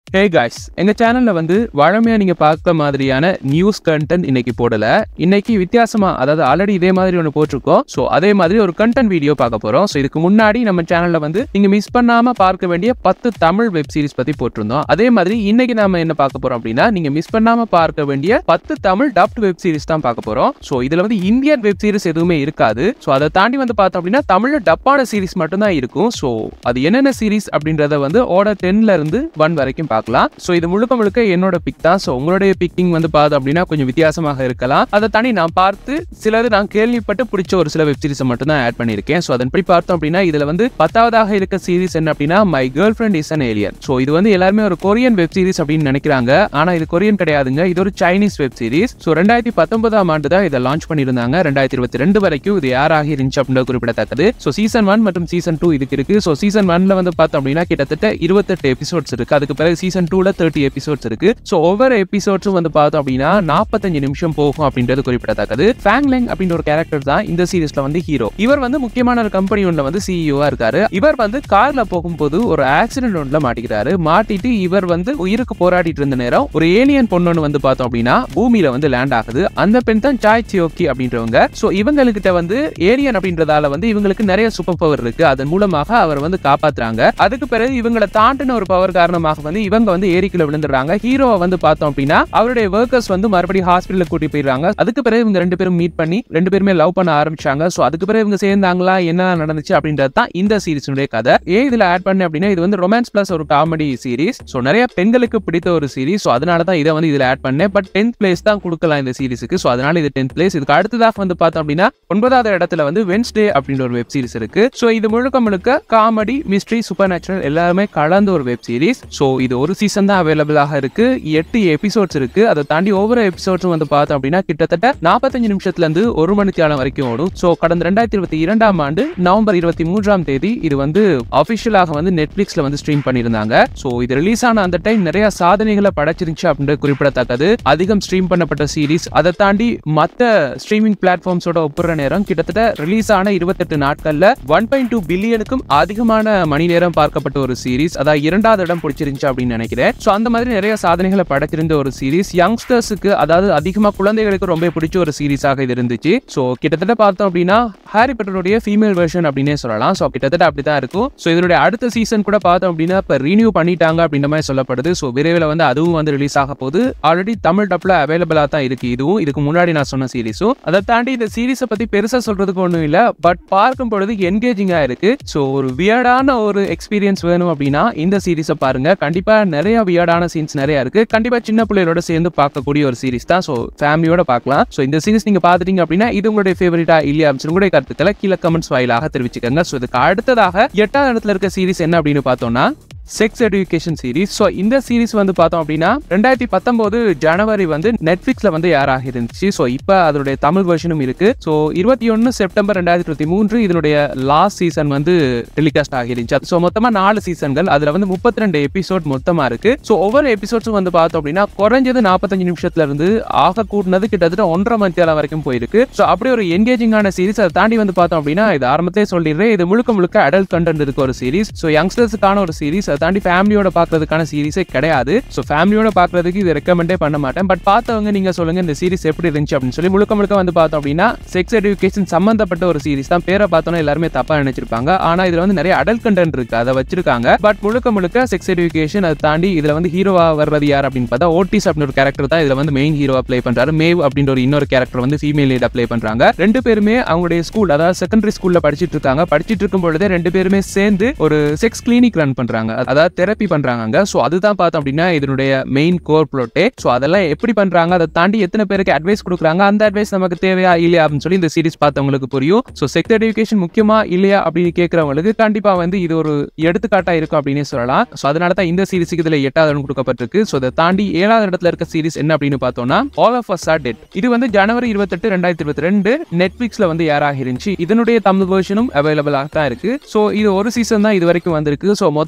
hey guys எங்க சேனல்ல வந்து வழமையா நீங்க பார்க்க மாதிரியான நியூஸ் கண்டென்ட் இன்னைக்கு போடல இன்னைக்கு வித்தியாசமா அதாவது ஆல்ரெடி இதே மாதிரி ஒன்று போட்டிருக்கோம் ஸோ அதே மாதிரி ஒரு கண்டென்ட் வீடியோ பார்க்க போறோம் ஸோ இதுக்கு முன்னாடி நம்ம சேனல்ல வந்து நீங்க மிஸ் பண்ணாம பார்க்க வேண்டிய பத்து தமிழ் வெப் சீரிஸ் பத்தி போட்டிருந்தோம் அதே மாதிரி இன்னைக்கு நாம என்ன பார்க்க போறோம் அப்படின்னா நீங்க மிஸ் பண்ணாம பார்க்க வேண்டிய பத்து தமிழ் டப்ட் வெப் சீரிஸ் தான் பார்க்க போறோம் ஸோ இதுல வந்து இந்தியன் வெப் சீரிஸ் எதுவுமே இருக்காது ஸோ அதை தாண்டி வந்து பார்த்தோம் அப்படின்னா தமிழ்ல டப்பான சீரிஸ் மட்டும் தான் இருக்கும் ஸோ அது என்னென்ன சீரிஸ் அப்படின்றத வந்து ஆர்டர் டென்ல இருந்து ஒன் வரைக்கும் பார்க்கலாம் ஸோ இது முழுக்க முழுக்க என்னோட பிக் தான் ஸோ உங்களுடைய பிக்கிங் வந்து பார்த்தோம் அப்படின்னா கொஞ்சம் வித்தியாசமாக இருக்கலாம் அதை தாண்டி நான் பார்த்து சிலது நான் கேள்விப்பட்டு பிடிச்ச ஒரு சில வெப் சீரிஸை மட்டும் தான் ஆட் பண்ணியிருக்கேன் ஸோ அதன்படி பார்த்தோம் அப்படின்னா இதுல வந்து பத்தாவதாக இருக்க சீரிஸ் என்ன அப்படின்னா my girl friend is an alien so இது வந்து எல்லாருமே ஒரு கொரியன் வெப் சீரிஸ் அப்படின்னு நினைக்கிறாங்க ஆனா இது கொரியன் கிடையாதுங்க இது ஒரு சைனீஸ் வெப் சீரிஸ் ஸோ ரெண்டாயிரத்தி பத்தொன்பதாம் ஆண்டு தான் இதை லான்ச் பண்ணியிருந்தாங்க ரெண்டாயிரத்தி இருபத்தி ரெண்டு வரைக்கும் இது யாராக இருந்துச்சு அப்படின்றது குறிப்பிடத்தக்கது ஸோ சீசன் ஒன் மற்றும் சீசன் டூ இதுக்கு இருக்கு ஸோ சீசன் ஒன்ல வந்து பார்த்தோம் அப்படின்னா கிட்டத்தட்ட இருபத்தெட்டு எபிசோட்ஸ் இருக்கு அதுக்கு பிறகு சீசன் டூல தேர்ட்டி எபிசோட்ஸ் இருக்கு ஸோ ஒவ்வொரு எபிசோட்ஸும் வந்து பார்த்தோம் அப்படின்னா நாற்பத்தஞ்சு நிமிஷம் போகும் அப்படின்றது குறிப்பிடத்தக்கது ஃபேங்லெங் அப்படின்ற ஒரு கேரக்டர் தான் இந்த சீரிஸ்ல வந்து ஹீரோ இவர் வந்து முக்கியமான ஒரு கம்பெனி ஒன்ல வந்து சிஇஓவா இருக்காரு இவர் வந்து கார்ல போகும்போது ஒரு ஆக்சிடென்ட் ஒன்ல மாட்டிக்கிறாரு மாட்டிட்டு இவர் வந்து உயிருக்கு போராடிட்டு இருந்த நேரம் ஒரு ஏலியன் பொண்ணு வந்து பார்த்தோம் அப்படின்னா பூமியில வந்து லேண்ட் ஆகுது அந்த பெண் தான் சாய் சியோக்கி அப்படின்றவங்க ஸோ இவங்ககிட்ட வந்து ஏலியன் அப்படின்றதால வந்து இவங்களுக்கு நிறைய சூப்பர் பவர் இருக்கு அதன் மூலமாக அவர் வந்து காப்பாத்துறாங்க அதுக்கு பிறகு இவங்களை தாண்டின ஒரு பவர் காரணமாக வந்து இவங்க வந்து ஏரிக்குள்ள விழுந்துடுறாங்க ஹீரோவை வந்து பார்த்தோம் அப்படின்னா அவருடைய ஒர்க்கர்ஸ் வந்து மறுபடியும் ஹாஸ்பிட்டலுக்கு கூட்டி போயிடுறாங்க அதுக்கு பிறகு இவங்க ரெண்டு பேரும் மீட் பண்ணி ரெண்டு பேருமே லவ் பண்ண ஆரம்பிச்சாங்க ஸோ அதுக்கு பிறகு இவங்க சேர்ந்தாங்களா என்ன நடந்துச்சு அப்படின்றது தான் இந்த சீரிஸினுடைய கதை ஏன் இதுல ஆட் பண்ண அப்படின்னா இது வந்து ரொமான்ஸ் பிளஸ் ஒரு காமெடி சீரிஸ் ஸோ நிறைய பெண்களுக்கு பிடித்த ஒரு சீரிஸ் ஸோ அதனால தான் இதை வந்து இதுல ஆட் பண்ணேன் பட் டென்த் பிளேஸ் தான் கொடுக்கலாம் இந்த சீரிஸுக்கு ஸோ அதனால இது டென்த் பிளேஸ் இதுக்கு அடுத்ததாக வந்து பார்த்தோம் அப்படின்னா ஒன்பதாவது இடத்துல வந்து வென்ஸ்டே அப்படின்ற ஒரு வெப் சீரிஸ் இருக்கு ஸோ இது முழுக்க முழுக்க காமெடி மிஸ்ட்ரி சூப்பர் நேச்சுரல் எல்லாமே கலந்த ஒரு வெப் சீரிஸ் ஸோ இது ஒரு சீசன் தான் அவைலபிளாக இருக்கு எட்டு எபிசோட்ஸ் இருக்கு அதை தாண்டி ஒவ்வொரு எபிசோட்ஸும் வந்து பார்த்தோம் அப்படின்னா கிட்டத்தட்ட நாற்பத்தஞ்சு நிமிஷத்துல இருந்து ஒரு மணி தியாலம் வரைக்கும் ஓடும் ஸோ கடந்த ரெண்டாயிரத்தி இருபத்தி இரண்டாம் ஆண்டு நவம்பர் இருபத்தி மூன்றாம் தேதி இது வந்து அபிஷியலாக வந்து நெட்ஃபிளிக்ஸ்ல வந்து ஸ்ட்ரீம் பண்ணியிருந்தாங்க ஸோ இது ரிலீஸ் ஆன அந்த டைம் நிறைய சாதனைகளை படைச்சிருந்துச்சு அப்படின்றது குறிப்பிடத்தக்கது அதிகம் ஸ்ட்ரீம் பண்ணப்பட்ட சீரிஸ் அதை தாண்டி மற்ற ஸ்ட்ரீமிங் பிளாட்ஃபார்ம்ஸோட ஒப்புற நேரம் கிட்டத்தட்ட ரிலீஸ் ஆன இருபத்தெட்டு நாட்கள்ல ஒன் பாயிண்ட் டூ பில்லியனுக்கும் அதிகமான மணி நேரம் பார்க்கப்பட்ட ஒரு சீரிஸ் அதாவது இரண்டாவது இடம் பிடிச்சிருந்துச்சு அப்படின்னு நினைக்கிறேன் ஸோ அந்த மாதிரி நிறைய சாதனைகளை படைச்சிருந்த ஒரு சீரிஸ் யங்ஸ்டர்ஸுக்கு அதாவது அதிகமாக குழந்தைகளுக்கு ரொம்ப பிடிச்ச ஒரு சீரிஸாக இது இருந்துச்சு ஸோ கிட்டத்தட்ட பார்த்தோம் அப்படின்னா ஹாரி பட்டருடைய ஃபீமேல் வெர்ஷன் அப்படின்னே சொல்லலாம் ஸோ கிட்டத்தட்ட அப்படிதான் இருக்கும் ஸோ இதனுடைய அடுத்த சீசன் கூட பார்த்தோம் அப்படின்னா இப்போ ரீனியூ பண்ணிட்டாங்க அப்படின்ற மாதிரி சொல்லப்படுது ஸோ விரைவில் வந்து அதுவும் வந்து ரிலீஸ் ஆக போகுது ஆல்ரெடி தமிழ் டப்ல அவைலபிளாக தான் இருக்கு இதுவும் இதுக்கு முன்னாடி நான் சொன்ன சீரிஸும் அதை தாண்டி இந்த சீரிஸை பத்தி பெருசா சொல்றதுக்கு ஒன்றும் இல்லை பட் பார்க்கும் பொழுது என்கேஜிங்கா இருக்கு ஸோ ஒரு வியர்டான ஒரு எக்ஸ்பீரியன்ஸ் வேணும் அப்படின்னா இந்த சீரிஸை பாருங்க கண்டிப்பா நிறைய வியர்டான சீன்ஸ் நிறைய இருக்கு கண்டிப்பா சின்ன பிள்ளைகளோட சேர்ந்து பார்க்கக்கூடிய ஒரு சீரிஸ் தான் ஸோ ஃபேமிலியோட பார்க்கலாம் ஸோ இந்த சீரிஸ் நீங்க பார்த்துட்டீங்க அப்படின்னா இது உங்களுடைய ஃபேவரட்டா இல்லையா அப்படின்னு உங்களுடைய கருத்துக்களை கீழே கமெண்ட்ஸ் வாயிலாக தெரிவிச்சுக்கோங்க ஸோ இதுக்கு அடுத்ததாக எட்டாவது இடத்துல இருக்க சீரிஸ் என்ன அப்படின்னு பார்த்தோம்னா செக்ஸ் எஜுகேஷன் சீரிஸ் ஸோ இந்த சீரிஸ் வந்து பார்த்தோம் அப்படின்னா ரெண்டாயிரத்தி பத்தொன்பது ஜனவரி வந்து நெட்ஃபிளிக்ஸ்ல வந்து யாராக இருந்துச்சு ஸோ இப்போ அதனுடைய தமிழ் வெர்ஷனும் இருக்கு ஸோ இருபத்தி ஒன்று செப்டம்பர் ரெண்டாயிரத்தி இருபத்தி மூன்று இதனுடைய லாஸ்ட் சீசன் வந்து டெலிகாஸ்ட் ஆகிருந்துச்சு ஸோ மொத்தமாக நாலு சீசன்கள் அதில் வந்து முப்பத்தி ரெண்டு எபிசோட் மொத்தமாக இருக்கு ஸோ ஒவ்வொரு எபிசோட்ஸும் வந்து பார்த்தோம் அப்படின்னா குறைஞ்சது நாற்பத்தஞ்சு நிமிஷத்துல இருந்து ஆக கூட்டினது கிட்டத்தட்ட ஒன்றரை மணி நேரம் வரைக்கும் போயிருக்கு ஸோ அப்படி ஒரு என்கேஜிங்கான சீரிஸ் அதை தாண்டி வந்து பார்த்தோம் அப்படின்னா இது ஆரம்பத்திலே சொல்லிடுறேன் இது முழுக்க முழுக்க அடல்ட் கண்டென்ட் இருக்க ஒரு சீரிஸ் ஸோ யங்ஸ்டர்ஸுக்கான ஒரு சீரிஸ் அதை தாண்டி ஃபேமிலியோட பார்க்கறதுக்கான சீரிஸே கிடையாது ஸோ ஃபேமிலியோட பார்க்கறதுக்கு இது ரெக்கமெண்டே பண்ண மாட்டேன் பட் பார்த்தவங்க நீங்க சொல்லுங்க இந்த சீரிஸ் எப்படி இருந்துச்சு அப்படின்னு சொல்லி முழுக்க முழுக்க வந்து பார்த்தோம் அப்படின்னா செக்ஸ் எஜுகேஷன் சம்பந்தப்பட்ட ஒரு சீரிஸ் தான் பேரை பார்த்தோன்னா எல்லாருமே தப்பா நினைச்சிருப்பாங்க ஆனா இதுல வந்து நிறைய அடல்ட் கண்டென்ட் இருக்கு அதை வச்சிருக்காங்க பட் முழுக்க முழுக்க செக்ஸ் எஜுகேஷன் அதை தாண்டி இதுல வந்து ஹீரோவா வர்றது யார் அப்படின்னு பார்த்தா ஓட்டிஸ் அப்படின்னு ஒரு கேரக்டர் தான் இதுல வந்து மெயின் ஹீரோவா ப்ளே பண்றாரு மேவ் அப்படின்ற ஒரு இன்னொரு கேரக்டர் வந்து ஃபீமேல் லீடா ப்ளே பண்றாங்க ரெண்டு பேருமே அவங்களுடைய ஸ்கூல் அதாவது செகண்டரி ஸ்கூல்ல படிச்சிட்டு இருக்காங்க படிச்சிட்டு இருக்கும் பொழுதே ரெண்டு பேருமே சேர்ந்து ஒரு செக்ஸ் கிளினிக் ரன் பண்றாங்க அதாவது தெரப்பி பண்றாங்க அங்க ஸோ அதுதான் பார்த்தோம் அப்படின்னா இதனுடைய மெயின் கோர் ப்ளோட்டே ஸோ அதெல்லாம் எப்படி பண்றாங்க அதை தாண்டி எத்தனை பேருக்கு அட்வைஸ் கொடுக்குறாங்க அந்த அட்வைஸ் நமக்கு தேவையா இல்லையா அப்படின்னு சொல்லி இந்த சீரிஸ் பார்த்தவங்களுக்கு புரியும் ஸோ செக்ஸ் எஜுகேஷன் முக்கியமா இல்லையா அப்படின்னு கேட்கறவங்களுக்கு கண்டிப்பா வந்து இது ஒரு எடுத்துக்காட்டா இருக்கும் அப்படின்னே சொல்லலாம் ஸோ அதனால தான் இந்த சீரிஸுக்கு இதுல எட்டாவது இடம் கொடுக்கப்பட்டிருக்கு ஸோ அதை தாண்டி ஏழாவது இடத்துல இருக்க சீரிஸ் என்ன அப்படின்னு பார்த்தோம்னா all of us are dead இது வந்து ஜனவரி இருபத்தெட்டு ரெண்டாயிரத்தி இருபத்தி ரெண்டு நெட்ஃபிளிக்ஸ்ல வந்து யாராக இருந்துச்சு இதனுடைய தமிழ் வெர்ஷனும் அவைலபிளாக தான் இருக்கு ஸோ இது ஒரு சீசன் தான் இது வரைக்கும் வந்திருக்கு ஸோ மொத்தமா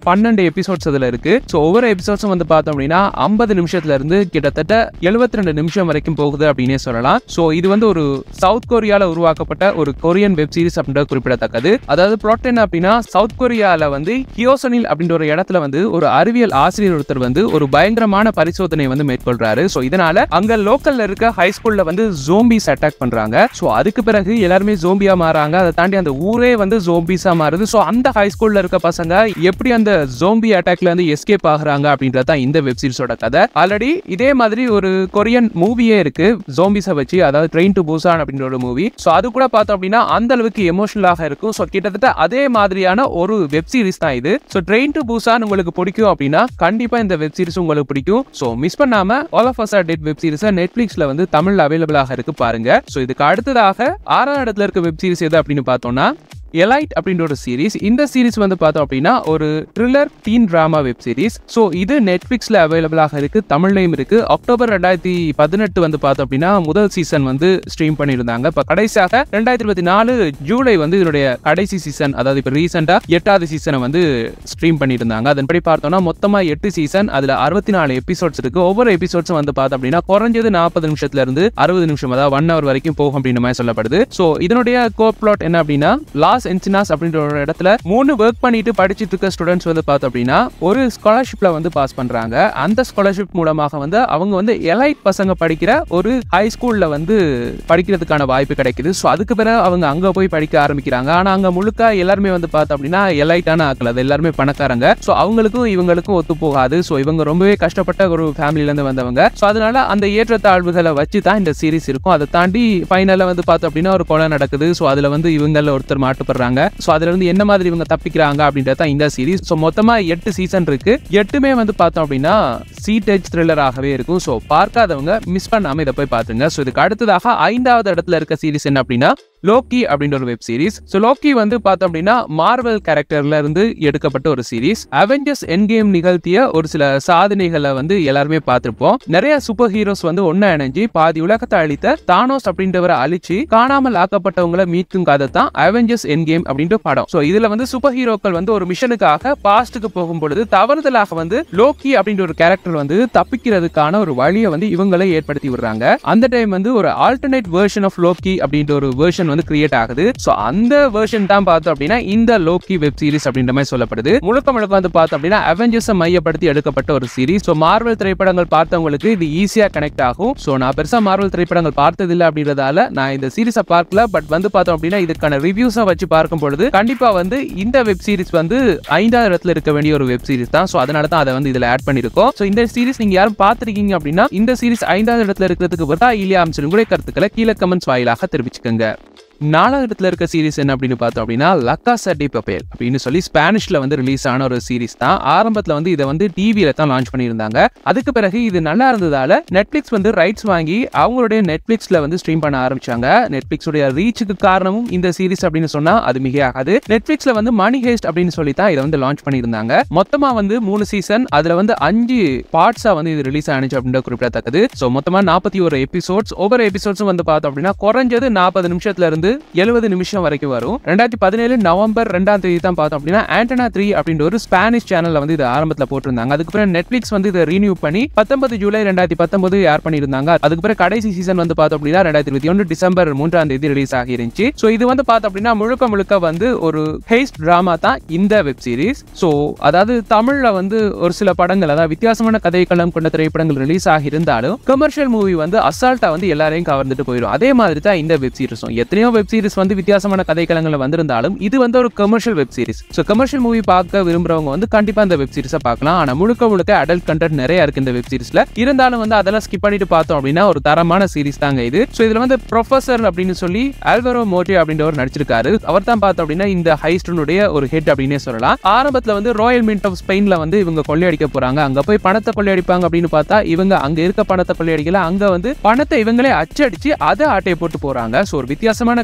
பன்னெண்டு எபிசோட்ஸ் அதுல இருக்கு ஸோ ஒவ்வொரு எபிசோட்ஸும் வந்து பார்த்தோம் அப்படின்னா ஐம்பது நிமிஷத்துல இருந்து கிட்டத்தட்ட எழுபத்தி ரெண்டு நிமிஷம் வரைக்கும் போகுது அப்படின்னே சொல்லலாம் ஸோ இது வந்து ஒரு சவுத் கொரியால உருவாக்கப்பட்ட ஒரு கொரியன் வெப் சீரிஸ் அப்படின்றது குறிப்பிடத்தக்கது அதாவது பிளாட் என்ன அப்படின்னா சவுத் கொரியால வந்து ஹியோசனில் அப்படின்ற ஒரு இடத்துல வந்து ஒரு அறிவியல் ஆசிரியர் ஒருத்தர் வந்து ஒரு பயங்கரமான பரிசோதனை வந்து மேற்கொள்றாரு ஸோ இதனால அங்க லோக்கல்ல இருக்க ஹை ஸ்கூல்ல வந்து ஜோம்பிஸ் அட்டாக் பண்றாங்க ஸோ அதுக்கு பிறகு எல்லாருமே ஜோம்பியா மாறாங்க அதை தாண்டி அந்த ஊரே வந்து ஜோம்பிஸா மாறுது ஸோ அந்த ஹை ஸ்கூல்ல இருக்க பசங்க எப்படி அந்த ஜோம்பி அட்டாக்ல இருந்து எஸ்கேப் ஆகுறாங்க அப்படின்றது தான் இந்த வெப் சீரிஸோட கதை ஆல்ரெடி இதே மாதிரி ஒரு கொரியன் மூவியே இருக்கு ஜோம்பிஸை வச்சு அதாவது ட்ரெயின் டு பூசான் அப்படின்ற ஒரு மூவி ஸோ அது கூட பார்த்தோம் அப்படின்னா அந்த அளவுக்கு எமோஷனலாக இருக்கும் ஸோ கிட்டத்தட்ட அதே மாதிரியான ஒரு வெப் சீரிஸ் தான் இது ஸோ ட்ரெயின் டு பூசான் உங்களுக்கு பிடிக்கும் அப்படின்னா கண்டிப்பா இந்த வெப் சீரிஸ் உங்களுக்கு பிடிக்கும் ஸோ மிஸ் பண்ணாம all of us are dead web சீரிஸை நெட்ஃபிளிக்ஸ்ல வந்து தமிழ்ல அவைலபிளாக இருக்கு பாருங்க ஸோ இதுக்கு அடுத்ததாக ஆறாம் இடத்துல இருக்க வெப் சீரிஸ் எது அப்படின்னு பார்த்தோம்னா எலைட் அப்படின்ற ஒரு சீரிஸ் இந்த சீரிஸ் வந்து பார்த்தோம் அப்படின்னா ஒரு thriller teen drama web series so இது நெட்ஃபிளிக்ஸ்ல அவைலபிளாக இருக்கு தமிழ்லையும் இருக்கு அக்டோபர் ரெண்டாயிரத்தி பதினெட்டு வந்து பார்த்தோம் அப்படின்னா முதல் சீசன் வந்து ஸ்ட்ரீம் பண்ணியிருந்தாங்க இப்போ கடைசியாக ரெண்டாயிரத்தி இருபத்தி நாலு ஜூலை வந்து இதனுடைய கடைசி சீசன் அதாவது இப்போ ரீசெண்டாக எட்டாவது சீசனை வந்து ஸ்ட்ரீம் பண்ணியிருந்தாங்க அதன்படி பார்த்தோம்னா மொத்தமாக எட்டு சீசன் அதில் அறுபத்தி நாலு எபிசோட்ஸ் இருக்கு ஒவ்வொரு எபிசோட்ஸும் வந்து பார்த்தோம் அப்படின்னா குறைஞ்சது நாற்பது நிமிஷத்துல இருந்து அறுபது நிமிஷம் அதாவது ஒன் ஹவர் வரைக்கும் போகும் அப்படின்ற மாதிரி சொல்லப்படுது ஸோ இதனுடைய கோ பிளாட் என்ன அப்படின்னா லாஸ் என்சினாஸ் அப்படின்ற ஒரு இடத்துல மூணு ஒர்க் பண்ணிட்டு படிச்சுட்டு இருக்க ஸ்டூடெண்ட்ஸ் வந்து பார்த்தோம் அப்படின்னா ஒரு ஸ்காலர்ஷிப்ல வந்து பாஸ் பண்றாங்க அந்த ஸ்காலர்ஷிப் மூலமாக வந்து அவங்க வந்து எலைட் பசங்க படிக்கிற ஒரு ஹை ஸ்கூல்ல வந்து படிக்கிறதுக்கான வாய்ப்பு கிடைக்குது ஸோ அதுக்கு பிறகு அவங்க அங்க போய் படிக்க ஆரம்பிக்கிறாங்க ஆனா அங்க முழுக்க எல்லாருமே வந்து பார்த்தோம் அப்படின்னா எலைட்டான ஆக்கள் அது எல்லாருமே பணக்காரங்க ஸோ அவங்களுக்கும் இவங்களுக்கும் ஒத்து போகாது ஸோ இவங்க ரொம்பவே கஷ்டப்பட்ட ஒரு ஃபேமிலில இருந்து வந்தவங்க ஸோ அதனால அந்த ஏற்றத்தாழ்வுகளை வச்சு தான் இந்த சீரிஸ் இருக்கும் அதை தாண்டி ஃபைனல்ல வந்து பார்த்தோம் அப்படின்னா ஒரு கொலை நடக்குது ஸோ அதுல வந்து இவங்கள ஒருத்தர் மாட்டுப்படுறாங்க ஸோ அதுல இருந்து என்ன மாதிரி இவங்க தப்பிக்கிறாங்க அப்படின்றது தான் இந்த சீரிஸ் ஸோ மொத்தமா எட்டு சீசன் இருக்கு எட்டுமே வந்து பார்த்தோம் அப்படின்னா சீட்டேஜ் த்ரில்லராகவே இருக்கும் ஸோ பார்க்காதவங்க மிஸ் பண்ணாம இதை போய் பாத்துங்க ஸோ இதுக்கு அடுத்ததாக ஐந்தாவது இடத்துல இருக்க சீரிஸ் என்ன அப்படின்னா லோக்கி அப்படின்ற ஒரு வெப் சீரிஸ் ஸோ லோக்கி வந்து பார்த்தோம் அப்படின்னா மார்வல் கேரக்டர்ல இருந்து எடுக்கப்பட்ட ஒரு சீரிஸ் அவெஞ்சர்ஸ் என் கேம் நிகழ்த்திய ஒரு சில சாதனைகளை வந்து எல்லாருமே பார்த்திருப்போம் நிறைய சூப்பர் ஹீரோஸ் வந்து ஒன்னா இணைஞ்சு பாதி உலகத்தை அழித்த தானோஸ் அப்படின்றவரை அழிச்சு காணாமல் ஆக்கப்பட்டவங்களை மீட்கும் கதை தான் அவெஞ்சர்ஸ் என் கேம் அப்படின்ற படம் ஸோ இதுல வந்து சூப்பர் ஹீரோக்கள் வந்து ஒரு மிஷனுக்காக பாஸ்டுக்கு போகும் பொழுது தவறுதலாக வந்து லோக்கி அப்படின்ற ஒரு கேரக்டர் வந்து தப்பிக்கிறதுக்கான ஒரு வழியை வந்து இவங்களே ஏற்படுத்தி விடுறாங்க அந்த டைம் வந்து ஒரு ஆல்டர்னேட் வெர்ஷன் ஆஃப் லோக்கி அப்படின்ற ஒரு வெர்ஷன் வந்து கிரியேட் ஆகுது ஸோ அந்த வெர்ஷன் தான் பார்த்தோம் அப்படின்னா இந்த லோக்கி வெப் சீரிஸ் அப்படின்ற மாதிரி சொல்லப்படுது முழுக்க முழுக்க வந்து பார்த்தோம் அப்படின்னா அவெஞ்சர்ஸை மையப்படுத்தி எடுக்கப்பட்ட ஒரு சீரிஸ் ஸோ மார்வல் திரைப்படங்கள் பார்த்தவங்களுக்கு இது ஈஸியாக கனெக்ட் ஆகும் ஸோ நான் பெருசாக மார்வல் திரைப்படங்கள் பார்த்ததில்லை அப்படின்றதால நான் இந்த சீரிஸை பார்க்கல பட் வந்து பார்த்தோம் அப்படின்னா இதுக்கான ரிவ்யூஸை வச்சு பார்க்கும் பொழுது கண்டிப்பாக வந்து இந்த வெப் சீரிஸ் வந்து ஐந்தாவது இடத்துல இருக்க வேண்டிய ஒரு வெப் சீரிஸ் தான் ஸோ அதனால தான் அதை வந்து இதில் ஆட் பண்ணியிருக்கோம் ஸோ இந்த சீரிஸ் நீங்க யாரும் பார்த்துருக்கீங்க அப்படின்னா இந்த சீரிஸ் ஐந்தாவது இடத்துல இருக்கிறதுக்கு பதிலா இல்லையா அமைச்சு உங்களுடைய கருத்துக்களை கீழே கமெண்ட்ஸ் வாயிலாக தெரிவிச்சுக்கோங்க நாலாவது இடத்துல இருக்க சீரிஸ் என்ன அப்படின்னு பார்த்தோம் அப்படின்னா லக்கா சட்டி பப்பேல் அப்படின்னு சொல்லி ஸ்பானிஷ்ல வந்து ரிலீஸ் ஆன ஒரு சீரிஸ் தான் ஆரம்பத்தில் வந்து இதை வந்து டிவியில தான் லான்ச் பண்ணியிருந்தாங்க அதுக்கு பிறகு இது நல்லா இருந்ததால நெட்ஃபிளிக்ஸ் வந்து ரைட்ஸ் வாங்கி அவங்களுடைய நெட்ஃபிளிக்ஸ்ல வந்து ஸ்ட்ரீம் பண்ண ஆரம்பிச்சாங்க நெட்ஃபிளிக்ஸுடைய ரீச்சுக்கு காரணமும் இந்த சீரிஸ் அப்படின்னு சொன்னா அது மிக ஆகாது நெட்ஃபிளிக்ஸ்ல வந்து மணி ஹேஸ்ட் அப்படின்னு சொல்லி தான் இதை வந்து லான்ச் பண்ணியிருந்தாங்க மொத்தமா வந்து மூணு சீசன் அதுல வந்து அஞ்சு பார்ட்ஸா வந்து இது ரிலீஸ் ஆனிச்சு அப்படின்ற குறிப்பிடத்தக்கது ஸோ மொத்தமா நாற்பத்தி ஒரு எபிசோட்ஸ் ஒவ்வொரு எபிசோட்ஸும் வந்து பார்த்தோம் அப்படின்னா குறைஞ்சது நாற்பது நிமிஷத்துல இருந்து எழுபது நிமிஷம் வரைக்கும் வரும் ரெண்டாயிரத்தி பதினேழு நவம்பர் ரெண்டாம் தேதி தான் பார்த்தோம் அப்படின்னா ஆண்டனா த்ரீ அப்படின்ற ஒரு ஸ்பானிஷ் சேனல்ல வந்து இது ஆரம்பத்தில் போட்டிருந்தாங்க அதுக்கப்புறம் நெட்ஃபிளிக்ஸ் வந்து இதை ரீனியூ பண்ணி பத்தொன்பது ஜூலை ரெண்டாயிரத்தி பத்தொன்பது ஏர் பண்ணியிருந்தாங்க அதுக்கப்புறம் கடைசி சீசன் வந்து பார்த்தோம் அப்படின்னா ரெண்டாயிரத்தி இருபத்தி ஒன்று டிசம்பர் மூன்றாம் தேதி ரிலீஸ் ஆகி இருந்துச்சு ஸோ இது வந்து பார்த்தோம் அப்படின்னா முழுக்க முழுக்க வந்து ஒரு ஹேஸ்ட் டிராமா தான் இந்த வெப் சீரிஸ் ஸோ அதாவது தமிழ்ல வந்து ஒரு சில படங்கள் அதாவது வித்தியாசமான கதைக்களம் கொண்ட திரைப்படங்கள் ரிலீஸ் ஆகி இருந்தாலும் கமர்ஷியல் மூவி வந்து அசால்ட்டா வந்து எல்லாரையும் கவர்ந்துட்டு போயிடும் அதே மாதிரி தான் இந்த வெப் சீரிஸும் எத்தனையோ வெப் சீரிஸ் வந்து வித்தியாசமான கதைக்களங்கள் வந்திருந்தாலும் இது வந்து ஒரு commercial web series so commercial movie பார்க்க விரும்புறவங்க வந்து கண்டிப்பா இந்த வெப் சீரிஸை பார்க்கலாம் ஆனா முழுக்க முழுக்க அடல்ட் கண்டென்ட் நிறைய இருக்கு இந்த வெப் சீரிஸ்ல இருந்தாலும் வந்து அதெல்லாம் ஸ்கிப் பண்ணிட்டு பார்த்தோம் அப்படின்னா ஒரு தரமான சீரிஸ் தாங்க இது ஸோ இதுல வந்து ப்ரொஃபசர் அப்படின்னு சொல்லி ஆல்வரோ மோட்டி அப்படின்றவர் நடிச்சிருக்காரு அவர் தான் பார்த்தோம் அப்படின்னா இந்த ஹைஸ்டனுடைய ஒரு ஹெட் அப்படின்னே சொல்லலாம் ஆரம்பத்துல வந்து ராயல் மின்ட் ஆஃப் ஸ்பெயின்ல வந்து இவங்க கொள்ளையடிக்க போறாங்க அங்க போய் பணத்தை கொள்ளையடிப்பாங்க அப்படின்னு பார்த்தா இவங்க அங்க இருக்க பணத்தை கொள்ளையடிக்கல அங்க வந்து பணத்தை இவங்களே அச்சடிச்சு அதை ஆட்டையை போட்டு போறாங்க ஸோ ஒரு வித்தியாசமான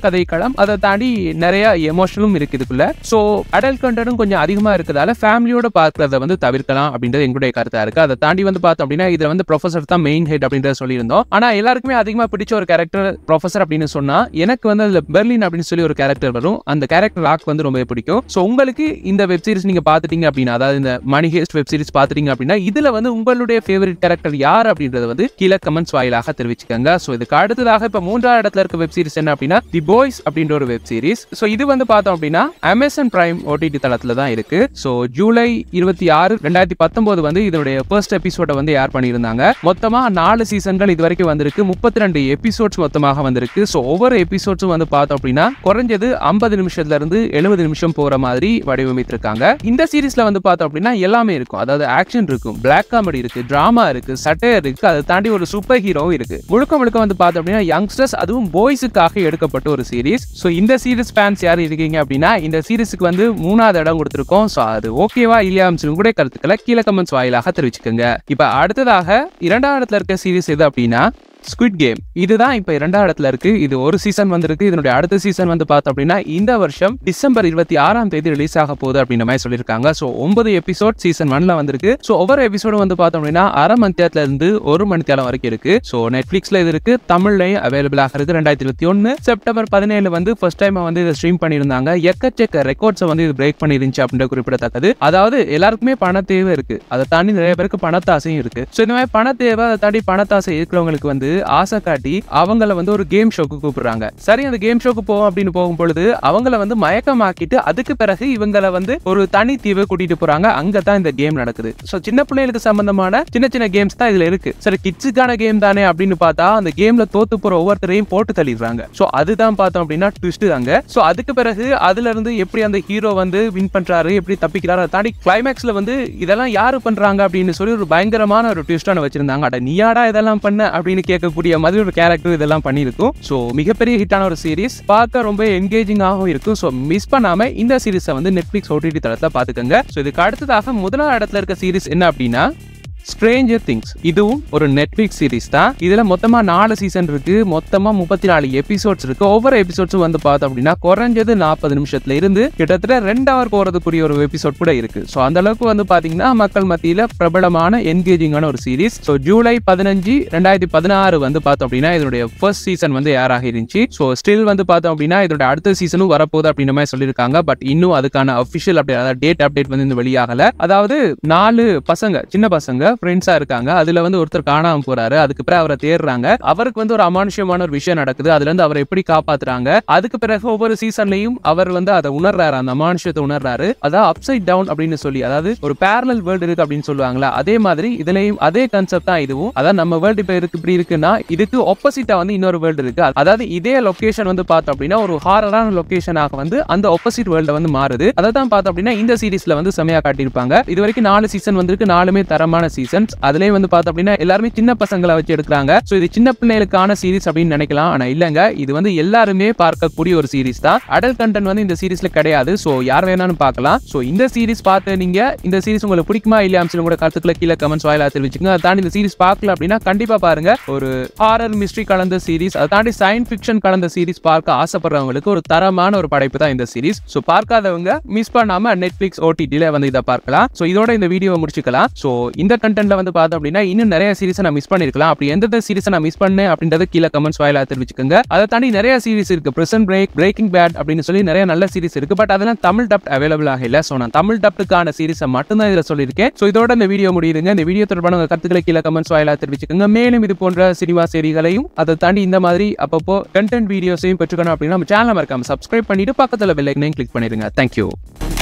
கதைக்களம் அதை தாண்டி நிறைய எமோஷனலும் இருக்கு இதுக்குள்ள ஸோ அடல்ட் கண்டனும் கொஞ்சம் அதிகமாக இருக்கிறதால ஃபேமிலியோட பார்க்கறத வந்து தவிர்க்கலாம் அப்படின்றது எங்களுடைய கருத்தா இருக்கு அதை தாண்டி வந்து பார்த்தோம் அப்படின்னா இதுல வந்து ப்ரொஃபசர் தான் மெயின் ஹெட் அப்படின்றத சொல்லியிருந்தோம் ஆனா எல்லாருக்குமே அதிகமாக பிடிச்ச ஒரு கேரக்டர் ப்ரொஃபசர் அப்படின்னு சொன்னா எனக்கு வந்து அதுல பெர்லின் அப்படின்னு சொல்லி ஒரு கேரக்டர் வரும் அந்த கேரக்டர் ஆக் வந்து ரொம்ப பிடிக்கும் ஸோ உங்களுக்கு இந்த வெப் சீரிஸ் நீங்க பார்த்துட்டீங்க அப்படின்னா அதாவது இந்த மணி ஹேஸ்ட் வெப் சீரிஸ் பார்த்துட்டீங்க அப்படின்னா இதுல வந்து உங்களுடைய ஃபேவரட் கேரக்டர் யார் அப்படின்றத வந்து கீழே கமெண்ட்ஸ் வாயிலாக தெரிவிச்சுக்கோங்க ஸோ இதுக்கு அடுத்ததாக இப்போ மூன்றாவது இடத்துல இருக்க வெப் சீரிஸ் என்ன அப்படின்னா தி பாய்ஸ் அப்படின்ற ஒரு வெப் சீரிஸ் ஸோ இது வந்து பார்த்தோம் அப்படின்னா அமேசான் பிரைம் ஓடிடி தளத்துல தான் இருக்கு ஸோ ஜூலை இருபத்தி ஆறு ரெண்டாயிரத்தி பத்தொன்பது வந்து இதனுடைய ஃபர்ஸ்ட் எபிசோட வந்து ஏர் பண்ணியிருந்தாங்க மொத்தமா நாலு சீசன்கள் இது வரைக்கும் வந்திருக்கு முப்பத்தி ரெண்டு எபிசோட்ஸ் மொத்தமாக வந்திருக்கு ஸோ ஒவ்வொரு எபிசோட்ஸும் வந்து பார்த்தோம் அப்படின்னா குறைஞ்சது ஐம்பது நிமிஷத்துல இருந்து எழுபது நிமிஷம் போற மாதிரி வடிவமைத்திருக்காங்க இந்த சீரிஸ்ல வந்து பார்த்தோம் அப்படின்னா எல்லாமே இருக்கும் அதாவது ஆக்ஷன் இருக்கும் பிளாக் காமெடி இருக்கு டிராமா இருக்கு சட்டையர் இருக்கு அதை தாண்டி ஒரு சூப்பர் ஹீரோ இருக்கு முழுக்க முழுக்க வந்து பார்த்தோம் அப்படின்னா யங்ஸ்டர்ஸ் அதுவும் பாய்ஸுக்காக எடுக்கப்பட்ட ஒரு சீரிஸ் ஸோ இந்த சீரிஸ் ஃபேன்ஸ் யார் இருக்கீங்க அப்படின்னா இந்த சீரிஸுக்கு வந்து மூணாவது இடம் கொடுத்துருக்கோம் ஸோ அது ஓகேவா இல்லையா கூட கருத்துக்களை கீழே கமெண்ட்ஸ் வாயிலாக தெரிவிச்சுக்கோங்க இப்போ அடுத்ததாக இரண்டாவது இடத்துல இருக்க சீரிஸ் எது அப்படின்னா ஸ்குவிட் கேம் இதுதான் இப்போ இரண்டாவது இடத்துல இருக்கு இது ஒரு சீசன் வந்திருக்கு இதனுடைய அடுத்த சீசன் வந்து பார்த்தோம் அப்படின்னா இந்த வருஷம் டிசம்பர் இருபத்தி ஆறாம் தேதி ரிலீஸ் ஆக போகுது அப்படின்ற மாதிரி சொல்லியிருக்காங்க ஸோ ஒன்பது எபிசோட் சீசன் ஒன்ல வந்திருக்கு ஸோ ஒவ்வொரு எபிசோடும் வந்து பார்த்தோம் அப்படின்னா அரை மணி நேரத்துல இருந்து ஒரு மணி நேரம் வரைக்கும் இருக்கு ஸோ நெட்ஃபிளிக்ஸ்ல இது இருக்கு தமிழ்லையும் அவைலபிள் ஆக இருக்கு ரெண்டாயிரத்தி இருபத்தி ஒன்று செப்டம்பர் பதினேழு வந்து ஃபர்ஸ்ட் டைம் வந்து இதை ஸ்ட்ரீம் பண்ணியிருந்தாங்க எக்கச்சக்க ரெக்கார்ட்ஸை வந்து இது பிரேக் பண்ணிருந்துச்சு அப்படின்ற குறிப்பிடத்தக்கது அதாவது எல்லாருக்குமே பண தேவை இருக்கு அதை தாண்டி நிறைய பேருக்கு பணத்தாசையும் இருக்கு ஸோ இந்த மாதிரி பண தேவை அதை தாண்டி பணத்தாசை இருக்கிறவங்களுக்கு வந்து ஆசை காட்டி அவங்கள வந்து ஒரு கேம் ஷோக்கு கூப்பிடுறாங்க சரி அந்த கேம் ஷோக்கு போவோம் அப்படின்னு போகும் பொழுது அவங்கள வந்து மயக்கமாக்கிட்டு அதுக்கு பிறகு இவங்கள வந்து ஒரு தனி தீவை கூட்டிட்டு போறாங்க அங்க தான் இந்த கேம் நடக்குது ஸோ சின்ன பிள்ளைகளுக்கு சம்பந்தமான சின்ன சின்ன கேம்ஸ் தான் இதுல இருக்கு சரி கிட்ஸுக்கான கேம் தானே அப்படின்னு பார்த்தா அந்த கேம்ல தோத்து போற ஒவ்வொருத்தரையும் போட்டு தள்ளிடுறாங்க ஸோ அதுதான் பார்த்தோம் அப்படின்னா ட்விஸ்ட் தாங்க ஸோ அதுக்கு பிறகு அதுல இருந்து எப்படி அந்த ஹீரோ வந்து வின் பண்றாரு எப்படி தப்பிக்கிறாரு அதை தாண்டி கிளைமேக்ஸ்ல வந்து இதெல்லாம் யாரு பண்றாங்க அப்படின்னு சொல்லி ஒரு பயங்கரமான ஒரு ட்விஸ்டான வச்சிருந்தாங்க அட நீயாடா இதெல்லாம் பண்ண அப்படின்னு கேட்கக்கூடிய மாதிரி ஒரு கேரக்டர் இதெல்லாம் பண்ணியிருக்கும் ஸோ மிகப்பெரிய ஹிட்டான ஒரு சீரிஸ் பார்க்க ரொம்ப என்கேஜிங்காகவும் இருக்கும் ஸோ மிஸ் பண்ணாம இந்த சீரிஸை வந்து நெட்ஃபிளிக்ஸ் ஓடிடி தளத்தில் பார்த்துக்கோங்க ஸோ இதுக்கு அடுத்ததாக முதலாவது இடத்துல இருக்க சீரிஸ் என்ன அப்படின்னா ஸ்ட்ரேஞ்சர் திங்ஸ் இதுவும் ஒரு நெட்ஃபிளிக்ஸ் சீரிஸ் தான் இதுல மொத்தமா நாலு சீசன் இருக்கு மொத்தமா முப்பத்தி நாலு எபிசோட்ஸ் இருக்கு ஒவ்வொரு எபிசோட்ஸும் வந்து பார்த்தோம் அப்படின்னா குறைஞ்சது நாற்பது நிமிஷத்துல இருந்து கிட்டத்தட்ட ரெண்டு ஹவர் போறதுக்குரிய ஒரு எபிசோட் கூட இருக்கு ஸோ அந்த அளவுக்கு வந்து பாத்தீங்கன்னா மக்கள் மத்தியில பிரபலமான என்கேஜிங்கான ஒரு சீரிஸ் ஸோ ஜூலை பதினஞ்சு ரெண்டாயிரத்தி பதினாறு வந்து பார்த்தோம் அப்படின்னா இதனுடைய ஃபர்ஸ்ட் சீசன் வந்து ஏர் ஆகிருந்துச்சு ஸோ ஸ்டில் வந்து பார்த்தோம் அப்படின்னா இதோட அடுத்த சீசனும் வரப்போகுது அப்படின்ற மாதிரி சொல்லியிருக்காங்க பட் இன்னும் அதுக்கான அஃபிஷியல் அப்டேட் அதாவது டேட் அப்டேட் வந்து இன்னும் வெளியாகல அதாவது நாலு பசங்க சின்ன பசங்க ஃப்ரெண்ட்ஸா இருக்காங்க அதுல வந்து ஒருத்தர் காணாம போறாரு அதுக்கு பிறகு அவரை தேடுறாங்க அவருக்கு வந்து ஒரு அமானுஷ்யமான ஒரு விஷயம் நடக்குது அதுல இருந்து அவரை எப்படி காப்பாத்துறாங்க அதுக்கு பிறகு ஒவ்வொரு சீசன்லயும் அவர் வந்து அதை உணர்றாரு அந்த அமானுஷ்யத்தை உணர்றாரு அதாவது அப்சைட் டவுன் அப்படின்னு சொல்லி அதாவது ஒரு பேரலல் வேர்ல்டு இருக்கு அப்படின்னு சொல்லுவாங்களா அதே மாதிரி இதுலயும் அதே கான்செப்ட் தான் இதுவும் அதாவது நம்ம வேர்ல்டு இப்ப இருக்கு இப்படி இருக்குன்னா இதுக்கு ஆப்போசிட்டா வந்து இன்னொரு வேர்ல்டு இருக்கு அதாவது இதே லொகேஷன் வந்து பார்த்தோம் அப்படின்னா ஒரு ஹாரரான லொகேஷனாக வந்து அந்த ஆப்போசிட் வேர்ல்டு வந்து மாறுது அதை தான் பார்த்தோம் அப்படின்னா இந்த சீரிஸ்ல வந்து செமையா காட்டியிருப்பாங்க இது வரைக்கும் நாலு சீசன் வந்திருக்கு நாலுமே தரமான சீசன்ஸ் அதுலயும் வந்து பார்த்தோம் அப்படின்னா எல்லாருமே சின்ன பசங்களை வச்சு எடுக்கிறாங்க ஸோ இது சின்ன பிள்ளைகளுக்கான சீரிஸ் அப்படின்னு நினைக்கலாம் ஆனா இல்லங்க இது வந்து எல்லாருமே பார்க்கக்கூடிய ஒரு சீரிஸ் தான் அடல் கண்டென்ட் வந்து இந்த சீரிஸ்ல கிடையாது ஸோ யார் வேணாலும் பார்க்கலாம் ஸோ இந்த சீரிஸ் பார்த்து நீங்க இந்த சீரிஸ் உங்களுக்கு பிடிக்குமா இல்லையா அப்படின்னு கூட கருத்துக்களை கீழே கமெண்ட்ஸ் வாயிலா தெரிவிச்சுங்க அதை தாண்டி இந்த சீரிஸ் பார்க்கல அப்படின்னா கண்டிப்பா பாருங்க ஒரு ஹாரர் மிஸ்ட்ரி கலந்த சீரிஸ் அதை தாண்டி சயின்ஸ் ஃபிக்ஷன் கலந்த சீரிஸ் பார்க்க ஆசைப்படுறவங்களுக்கு ஒரு தரமான ஒரு படைப்பு தான் இந்த சீரிஸ் ஸோ பார்க்காதவங்க மிஸ் பண்ணாம நெட்ஃபிளிக்ஸ் ஓடிடில வந்து இதை பார்க்கலாம் ஸோ இதோட இந்த வீடியோவை முடிச்சுக்கலாம் ஸோ இந்த கண்டென்ட்ல வந்து பார்த்தோம் அப்படின்னா இன்னும் நிறைய சீரிஸ் நான் மிஸ் பண்ணிருக்கலாம் அப்படி எந்தெந்த சீரிஸ் நான் மிஸ் பண்ணேன் அப்படின்றத கீழே கமெண்ட்ஸ் வாயிலா தெரிவிச்சுக்கோங்க அதை தாண்டி நிறைய சீரிஸ் இருக்கு பிரசன்ட் பிரேக் பிரேக்கிங் பேட் அப்படின்னு சொல்லி நிறைய நல்ல சீரிஸ் இருக்கு பட் அதெல்லாம் தமிழ் டப்ட் அவைலபிள் ஆகல ஸோ நான் தமிழ் டப்டுக்கான சீரிஸை மட்டும்தான் இதில் சொல்லியிருக்கேன் ஸோ இதோட இந்த வீடியோ முடியுதுங்க இந்த வீடியோ தொடர்பான உங்க கருத்துக்களை கீழே கமெண்ட்ஸ் வாயிலா தெரிவிச்சுக்கோங்க மேலும் இது போன்ற சினிமா செய்திகளையும் அதை தாண்டி இந்த மாதிரி அப்பப்போ கண்டென்ட் வீடியோஸையும் பெற்றுக்கணும் அப்படின்னா நம்ம சேனலை மறக்காம சப்ஸ்கிரைப் பண்ணிட்டு பக்கத்தில் பெல் ஐக்கனையும் கிளிக் பண்ணிடுங்க தேங்க்யூ